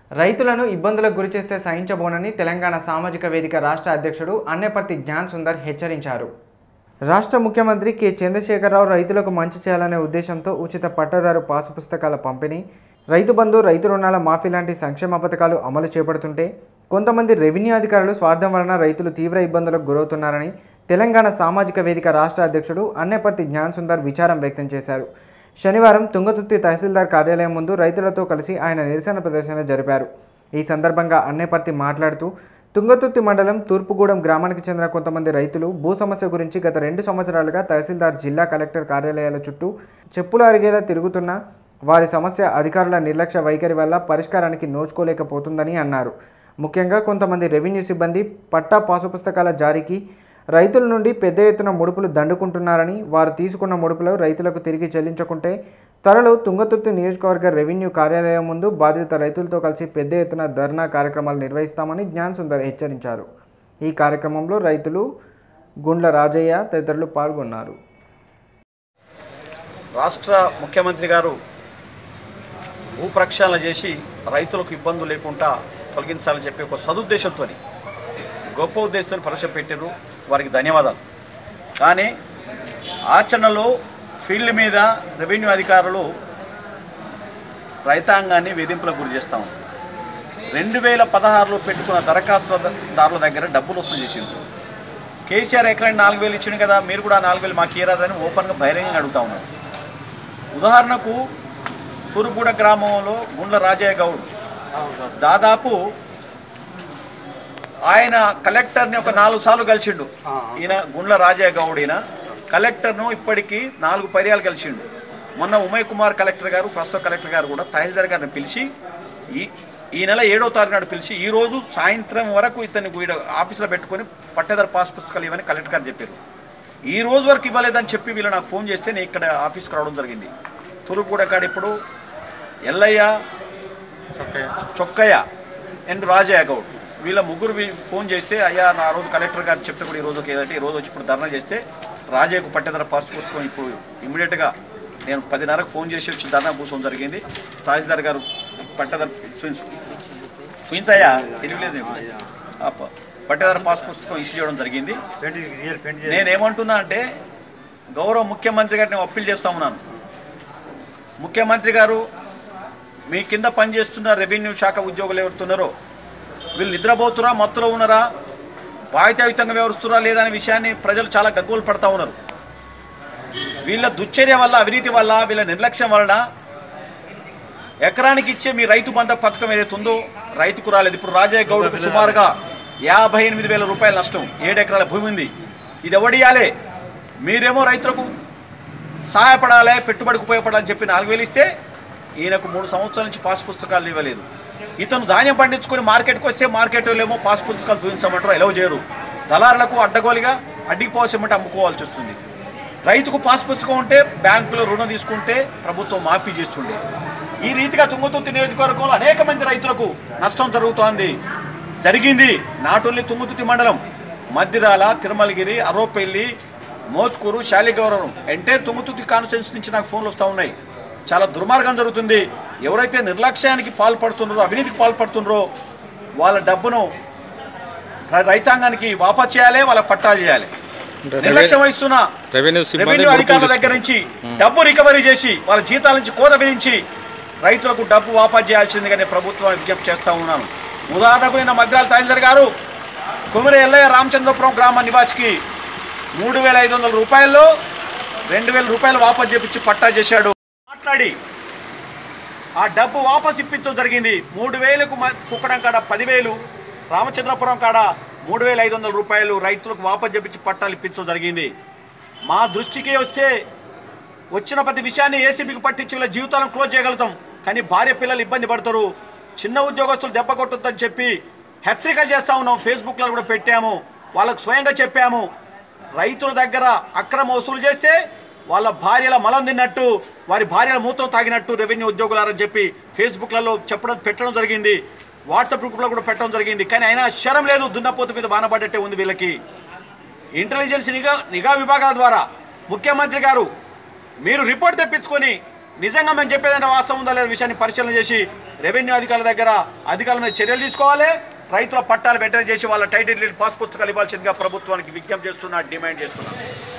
రైతులను ఇబ్బందులకు గురిచేస్తే సహించబోనని తెలంగాణ సామాజిక వేదిక రాష్ట్ర అధ్యక్షుడు అన్నెపర్తి జ్ఞాన్ సుందర్ హెచ్చరించారు రాష్ట్ర ముఖ్యమంత్రి కె చంద్రశేఖరరావు రైతులకు మంచి చేయాలనే ఉద్దేశంతో ఉచిత పట్టదారు పాసు పుస్తకాల పంపిణీ రైతు బంధు రైతు రుణాల మాఫీ లాంటి సంక్షేమ పథకాలు అమలు చేపడుతుంటే కొంతమంది రెవెన్యూ అధికారులు స్వార్థం వలన రైతులు తీవ్ర ఇబ్బందులకు గురవుతున్నారని తెలంగాణ సామాజిక వేదిక రాష్ట్ర అధ్యక్షుడు అన్నెపర్తి జ్ఞాన్ సుందర్ విచారం వ్యక్తం చేశారు శనివారం తుంగతుర్తి తహసీల్దార్ కార్యాలయం ముందు రైతులతో కలిసి ఆయన నిరసన ప్రదర్శన జరిపారు ఈ సందర్భంగా అన్నేపర్తి మాట్లాడుతూ తుంగతుర్తి మండలం తూర్పుగూడెం గ్రామానికి చెందిన కొంతమంది రైతులు భూ సమస్య గురించి గత రెండు సంవత్సరాలుగా తహసీల్దార్ జిల్లా కలెక్టర్ కార్యాలయాల చుట్టూ చెప్పులు అరిగేలా తిరుగుతున్నా వారి సమస్య అధికారుల నిర్లక్ష్య వైఖరి వల్ల పరిష్కారానికి నోచుకోలేకపోతుందని అన్నారు ముఖ్యంగా కొంతమంది రెవెన్యూ సిబ్బంది పట్టా పాసు పుస్తకాల జారీకి రైతుల నుండి పెద్ద ఎత్తున ముడుపులు దండుకుంటున్నారని వారు తీసుకున్న ముడుపులు రైతులకు తిరిగి చెల్లించకుంటే త్వరలో తుంగతుర్తి నియోజకవర్గ రెవెన్యూ కార్యాలయం ముందు బాధిత రైతులతో కలిసి పెద్ద ఎత్తున ధర్నా కార్యక్రమాలు నిర్వహిస్తామని జ్ఞాన్ సుందర్ హెచ్చరించారు ఈ కార్యక్రమంలో రైతులు గుండ్ల రాజయ్య తదితరులు పాల్గొన్నారు రాష్ట్ర ముఖ్యమంత్రి గారు భూ ప్రక్షాళన చేసి రైతులకు ఇబ్బందులు లేకుండా తొలగించాలని చెప్పి ఒక సదుద్దేశంతో గొప్ప ఉద్దేశంతో ప్రవేశపెట్టారు వారికి ధన్యవాదాలు కానీ ఆచరణలో ఫీల్డ్ మీద రెవెన్యూ అధికారులు రైతాంగాన్ని వేధింపులకు గురి చేస్తా ఉన్నారు రెండు వేల పదహారులో పెట్టుకున్న దరఖాస్తుదారుల దగ్గర డబ్బులు వసూలు చేసిండ్రు కేసీఆర్ ఎకరానికి నాలుగు వేలు ఇచ్చిండు కదా మీరు కూడా నాలుగు వేలు మాకు ఇయరాదని ఓపెన్గా బహిరంగంగా అడుగుతా ఉన్నారు ఉదాహరణకు తూర్పుగూడ గ్రామంలో గుండ్ల రాజయ్య గౌడ్ దాదాపు ఆయన కలెక్టర్ని ఒక నాలుగు సార్లు కలిసిండు ఈయన గుండ్ల రాజయ్య గౌడ్ ఈయన కలెక్టర్ను ఇప్పటికీ నాలుగు పర్యాలు కలిసిండు మొన్న ఉమయ్ కుమార్ కలెక్టర్ గారు ప్రస్తుత కలెక్టర్ గారు కూడా తహసీల్దార్ గారిని పిలిచి ఈ ఈ నెల ఏడో తారీఖు నాడు పిలిచి ఈ రోజు సాయంత్రం వరకు ఇతన్ని వీడ ఆఫీసులో పెట్టుకొని పట్టేదారు పాస్ పుస్తకాలు ఇవని కలెక్టర్ గారు చెప్పారు ఈ రోజు వరకు ఇవ్వలేదని చెప్పి వీళ్ళు నాకు ఫోన్ చేస్తే నేను ఇక్కడ ఆఫీస్కి రావడం జరిగింది తూర్పుగూడ కాడ ఇప్పుడు ఎల్లయ్య చొక్కయ్య అండ్ రాజయ్య గౌడ్ వీళ్ళ ముగ్గురు వీ- ఫోన్ చేస్తే అయ్యా నా రోజు కలెక్టర్ గారు చెప్తే కూడా ఈ రోజు ఏదంటే ఈ రోజు వచ్చి ఇప్పుడు ధర్నా చేస్తే రాజయ్యకు పట్టేదర పాస్ పుస్తకం ఇప్పుడు ఇమ్మీడియట్గా నేను పదిన్నరకు ఫోన్ చేసి వచ్చి ధర్నా కూర్చోవడం జరిగింది తహసీల్దార్ గారు పట్టేదర చూయించయ్యా తెలియలేదు ఆ ప- పట్టేదర పాస్ పుస్తకం ఇష్యూ చేయడం జరిగింది నేనేమంటున్నా అంటే గౌరవ ముఖ్యమంత్రి గారిని నేను అప్పీల్ చేస్తా ఉన్నాను ముఖ్యమంత్రి గారు మీ కింద పనిచేస్తున్న రెవెన్యూ శాఖ ఉద్యోగులు ఎవరుతున్నారో వీళ్ళు నిద్రపోతురా మత్తులో ఉన్నారా బాధ్యతాయుతంగా వ్యవహరిస్తున్నారా లేదా అనే విషయాన్ని ప్రజలు చాలా గగ్గోలు పడతా ఉన్నారు వీళ్ళ దుశ్చర్య వల్ల అవినీతి వల్ల వీళ్ళ నిర్లక్ష్యం వలన ఎకరానికి ఇచ్చే మీ రైతు బంధ పథకం ఏదైతే ఉందో రైతుకు రాలేదు ఇప్పుడు రాజయ్య గౌడ్కు సుమారుగా యాభై ఎనిమిది వేల రూపాయల నష్టం ఏడు ఎకరాల భూమి ఉంది ఇది ఎవడియాలే మీరేమో రైతులకు సహాయపడాలి పెట్టుబడికి ఉపయోగపడాలని చెప్పి నాలుగు వేలు ఇస్తే ఈయనకు మూడు సంవత్సరాల నుంచి పాస్ పుస్తకాలు ఇవ్వలేదు ఇతను ధాన్యం పండించుకొని మార్కెట్కి వస్తే మార్కెట్లో ఏమో పాస్ పుస్తకాలు చూపించమంటారు ఎలా చేయరు దళారులకు అడ్డగోలుగా అడ్డికి పోసేమంటే అమ్ముకోవాల్సి వస్తుంది రైతుకు పాస్ పుస్తకం ఉంటే బ్యాంకులో రుణం తీసుకుంటే ప్రభుత్వం మాఫీ చేస్తుండే ఈ రీతిగా తుంగతుర్తి నియోజకవర్గంలో అనేక మంది రైతులకు నష్టం జరుగుతోంది జరిగింది నాట్ ఓన్లీ తుంగతుర్తి మండలం మద్దిరాల తిరుమలగిరి అరోపెల్లి మోత్కూరు శాలిగౌరవం ఎంటైర్ తుంగతుర్తి కాన్స్టిట్యున్సీ నుంచి నాకు ఫోన్లు వస్తూ ఉన్నాయి చాలా దుర్మార్గం జరుగుతుంది ఎవరైతే నిర్లక్ష్యానికి పాల్పడుతున్నారో అవినీతికి పాల్పడుతున్నారో వాళ్ళ డబ్బును ర- రైతాంగానికి వాపస్ చేయాలి వాళ్ళ పట్టాలు చేయాలి నిర్లక్ష్యం వహిస్తున్న రెవెన్యూ సిబ్బంది రెవెన్యూ గుర్తులు అధికారుల దగ్గర నుంచి డబ్బు రికవరీ చేసి వాళ్ళ జీతాల నుంచి కోత విధించి రైతులకు డబ్బు వాపస్ చేయాల్సిందిగా నేను ప్రభుత్వానికి విజ్ఞప్తి చేస్తా ఉన్నాను ఉదాహరణకు నిన్న మద్రాల తహసీల్దార్ గారు కుమిరి ఎల్లయ్య రామచంద్రపురం గ్రామ నివాసికి మూడు వేల ఐదు వందల రూపాయల్లో రెండు వేల రూపాయలు వాపస్ చేపించి పట్టా చేశాడు మాట్లాడి ఆ డబ్బు వాపస్ ఇప్పించడం జరిగింది మూడు వేలకు మ- కుక్కడం కాడ పదివేలు రామచంద్రపురం కాడ మూడు వేల ఐదు వందల రూపాయలు రైతులకు వాపస్ చెప్పించి పట్టాలు ఇప్పించడం జరిగింది మా దృష్టికి వస్తే వచ్చిన ప్రతి విషయాన్ని ఏసీబీకి పట్టించి వీళ్ళ జీవితాలను క్లోజ్ చేయగలుగుతాం కానీ భార్య పిల్లలు ఇబ్బంది పడతారు చిన్న ఉద్యోగస్తులు దెబ్బ కొట్టొద్దని చెప్పి హెచ్చరికలు చేస్తా ఉన్నాం ఫేస్బుక్లో కూడా పెట్టాము వాళ్ళకు స్వయంగా చెప్పాము రైతుల దగ్గర అక్రమ వసూలు చేస్తే వాళ్ళ భార్యల మలం తిన్నట్టు వారి భార్యల మూత్రం తాగినట్టు రెవెన్యూ ఉద్యోగులారని చెప్పి ఫేస్బుక్లలో చెప్పడం పెట్టడం జరిగింది వాట్సాప్ గ్రూప్లో కూడా పెట్టడం జరిగింది కానీ అయినా శరం లేదు దున్నపోతు మీద బానపడ్డట్టే ఉంది వీళ్ళకి ఇంటెలిజెన్స్ నిఘా నిఘా విభాగాల ద్వారా ముఖ్యమంత్రి గారు మీరు రిపోర్ట్ తెప్పించుకొని నిజంగా మేము చెప్పేదైనా వాస్తవం ఉందా లేదా విషయాన్ని పరిశీలన చేసి రెవెన్యూ అధికారుల దగ్గర అధికారుల మీద చర్యలు తీసుకోవాలి రైతుల పట్టాలు వెంటనే చేసి వాళ్ళ టైటిల్ పాస్ పుస్తకాలు ఇవ్వాల్సిందిగా ప్రభుత్వానికి విజ్ఞప్తి చేస్తున్నా డిమాండ్ చేస్తున్నా